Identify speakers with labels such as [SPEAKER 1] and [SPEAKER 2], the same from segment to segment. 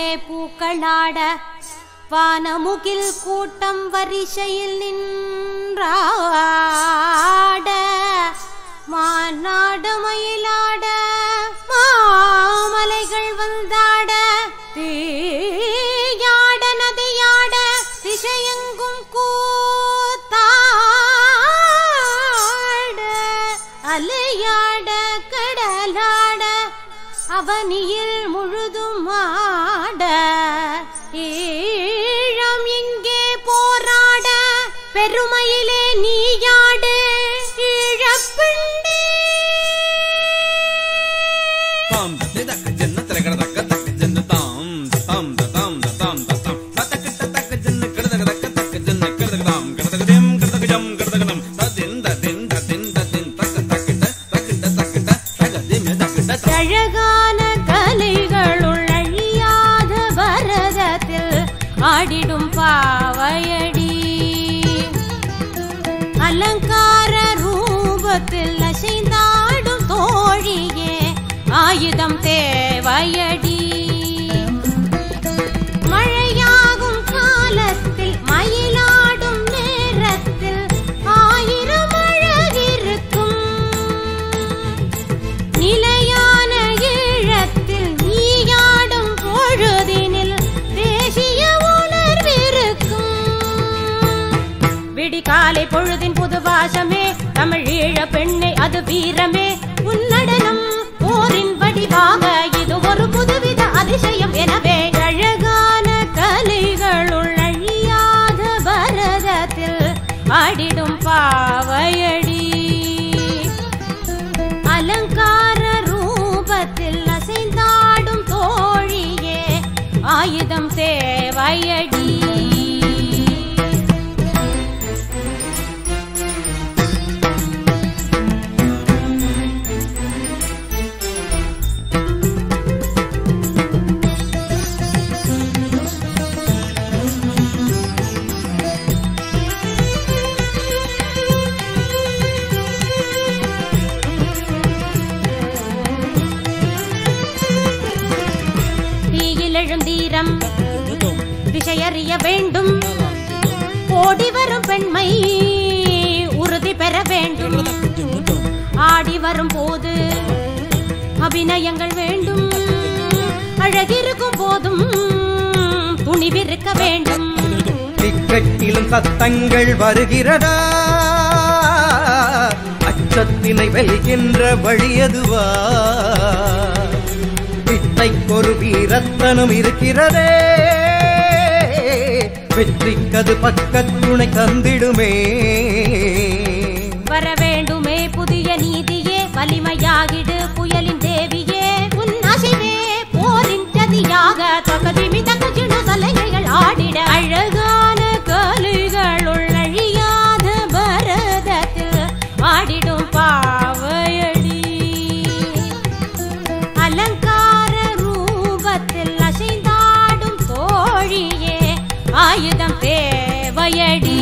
[SPEAKER 1] பூக்களாட வானமுகில் கூட்டம் வரிசையில் நின்றாட மாநாடு மயிலாட மாமலைகள் வந்தாட தீயாட நதியாட திசையெங்கும் கூத்தாட அலையாட கடலாட அவனியில் முழுதும் ஆட ஈழம் இங்கே போராட பெருமையிலே நீயாடு ஈழப்பிள்ளே
[SPEAKER 2] தாம் தத்தை தக்க ஜன்ன திரகட தக்க தக்க ஜன்ன தாம் தாம் தாம் தாம் தாம் தக்க தக்க ஜன்ன கிடதக தக்க தக்க ஜன்ன கிடதக தாம் கிடதக ஜம் கிடதக ஜம் கிடதக நம் ததின் ததின் ததின் ததின் தக்க தக்கிட்ட தக்கிட்ட தக்கிட்ட தக திம் தக்கிட்ட தா
[SPEAKER 1] அழகான கலைகளுள் அழியாத பரதத்தில் ஆடிடும் பாவையடி அலங்கார ரூபத்தில் அசைந்தாடும் தோழியே ஆயுதம் தேவையடி மழையாகும் காலத்தில் மயிலாடும் நேரத்தில் ஆயிரம் அழகிருக்கும் நிலையான ஈழத்தில் நீயாடும் பொழுதினில் தேசிய உணர்விருக்கும் விடிகாலை பொழுதின் புது வாசமே தமிழ் ஈழ பெண்ணை அது வீரமே உன்னடனம் போரின் வடிவாக இது ஒரு புதுவித அதிசயம் எனவே அழகான கலைகளுள் அழியாத பரதத்தில் ஆடிடும் பாவையடி அலங்கார ரூபத்தில் அசைந்தாடும் தோழியே ஆயுதம் தேவையடி தீயில் எழுந்தீரம் திசையறிய வேண்டும் ஓடி வரும் பெண்மை உறுதி பெற வேண்டும் ஆடி வரும் போது அபிநயங்கள் வேண்டும் அழகிருக்கும் போதும் துணிவிருக்க வேண்டும்
[SPEAKER 3] திக்கட்டிலும் சத்தங்கள் வருகிறதா அச்சத்தினை வெல்கின்ற வழியதுவா பிட்டைக்கொரு வீரத்தனம் இருக்கிறதே வெற்றிக்கது பக்கத்துணை தந்திடுமே
[SPEAKER 1] வர வேண்டுமே புதிய நீதியே வலிமையாகிடு புயலின் தேவியே உன் அசைவே போரின் சதியாக தகதிமி தகஜிடு சலகைகள் ஆடிட அழகான கலைகளுள் அழியாத பரதத்தில் ஆடிடும் பாவையடி அலங்கார ரூபத்தில் அசைந்தாடும் தோழியே ஆயுதம் தேவையடி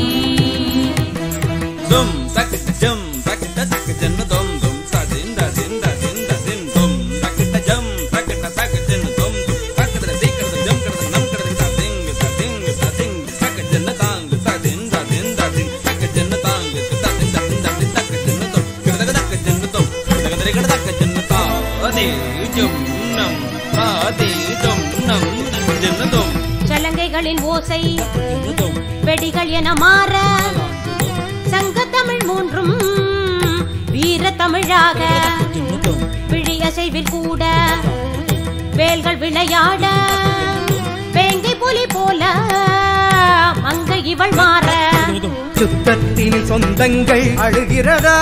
[SPEAKER 2] தும் தக்கிட்ட ஜம் தக்கிட்ட தக்க ஜன்ன தும் தும் ததின் ததின் ததின் ததின் தும் தக்கிட்ட ஜம் தக்கிட்ட தக்க ஜன்ன தும் தும் தக்கிட்ட தீக்கிட்ட ஜம் கிட்ட நம் கிட்ட ததிங் ததிங் ததிங் தக்க ஜன்ன தாங் ததின் ததின் ததின் தக்க ஜன்ன தாங் ததின் ததின் ததின் தக்க ஜன்ன தும் கிட்ட தக்க ஜன்ன தும் கிட்ட கிட்ட தக்க ஜன்ன தா அதே ஜம் நம் அதே ஜம் நம் ஜன்ன தும்
[SPEAKER 1] சலங்கைகளின் ஓசை
[SPEAKER 2] தும்
[SPEAKER 1] வெடிகள் என மாற சங்கத்தமிழ் மூன்றும் வீர தமிழாக விழியசைவில் கூட வேல்கள் விளையாட வேங்கை புலி போல மங்கை இவள் மாற
[SPEAKER 3] சுத்தத்தின் சொந்தங்கள் அழுகிறதா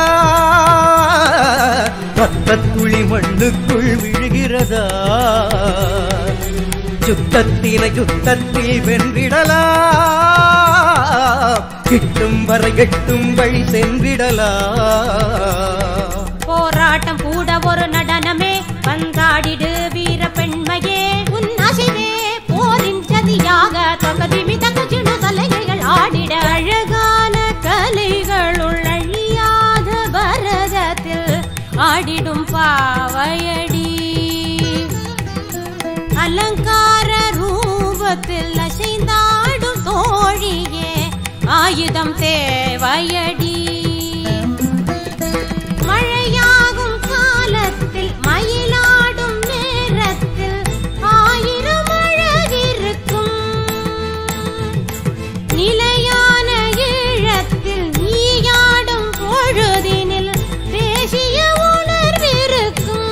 [SPEAKER 3] ரத்தத்துளி மண்ணுக்குள் விழுகிறதா யுத்தத்தினை யுத்தத்தில் வென்றிடலா கிட்டும் வரை எட்டும் வழி சென்றிடலா
[SPEAKER 1] போராட்டம் கூட ஒரு நடனமே வந்தாடிடு வீர பெண்மையே உன் அசைவே போரின் சதியாக தகதிமி தகஜிடு தலைகள் ஆடிட அழகான கலைகளுள் அழியாத பரதத்தில் ஆடிடும் பாவையடி அலங்கார தாளத்தில் அசைந்தாடும் தோழியே ஆயுதம் தேவையடி மழையாகும் காலத்தில் மயிலாடும் நேரத்தில் ஆயிரம் அழகிருக்கும் நிலையான ஈழத்தில் நீயாடும் பொழுதினில் தேசிய உணர்விருக்கும்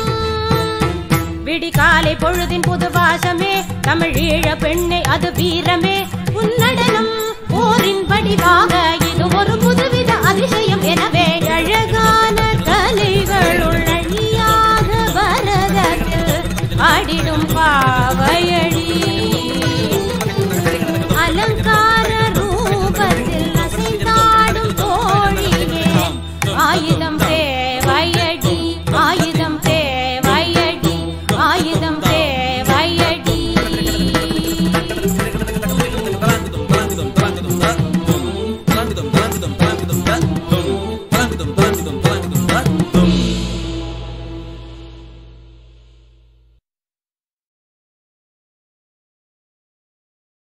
[SPEAKER 1] விடிகாலை பொழுதின் புது வாசமே தமிழ் ஈழ பெண்ணே அது வீரமே உன்னடனம் போரின் வடிவாக இது ஒரு புதுவித அதிசயம் எனவே அழகான கலைகளுள் அழியாத பரதத்தில் ஆடிடும் பாவையடி அலங்கார ரூபத்தில் அசைந்தாடும் தோழியே ஆயுதம் தேவையடி ஆயுதம் தேவையடி ஆயுதம் தேவையடி
[SPEAKER 2] தலாங்குதும் தலாங்குதும் தலாங்குதும் தலாங்குதும் தலாங்குதும் தலாங்குதும் தலாங்குதும்